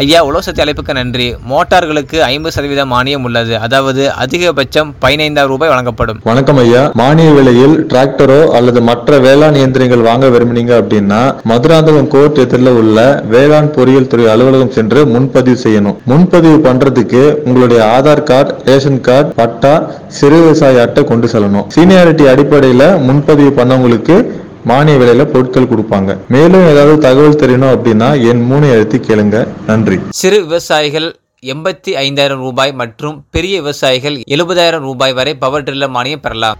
ஐயா உலோசத்தி அழைப்புக்கு நன்றி மோட்டார்களுக்கு ஐம்பது சதவீத மானியம் உள்ளது அதாவது அதிகபட்சம் பதினைந்தாயிரம் ரூபாய் வழங்கப்படும் வணக்கம் ஐயா மானிய விலையில் டிராக்டரோ அல்லது மற்ற வேளாண் இயந்திரங்கள் வாங்க விரும்புனீங்க அப்படின்னா மதுராந்தகம் கோர்ட் எதிரில் உள்ள வேளாண் பொறியியல் துறை அலுவலகம் சென்று முன்பதிவு செய்யணும் முன்பதிவு பண்றதுக்கு உங்களுடைய ஆதார் கார்டு ரேஷன் கார்டு பட்டா சிறு விவசாய அட்டை கொண்டு செல்லணும் சீனியாரிட்டி அடிப்படையில் முன்பதிவு பண்ணவங்களுக்கு மானிய விலையில பொருட்கள் கொடுப்பாங்க மேலும் ஏதாவது தகவல் தெரியணும் அப்படின்னா என் மூணு எழுத்து கேளுங்க நன்றி சிறு விவசாயிகள் எண்பத்தி ஐந்தாயிரம் ரூபாய் மற்றும் பெரிய விவசாயிகள் எழுபதாயிரம் ரூபாய் வரை பவர் டில்லர் மானியம் பெறலாம்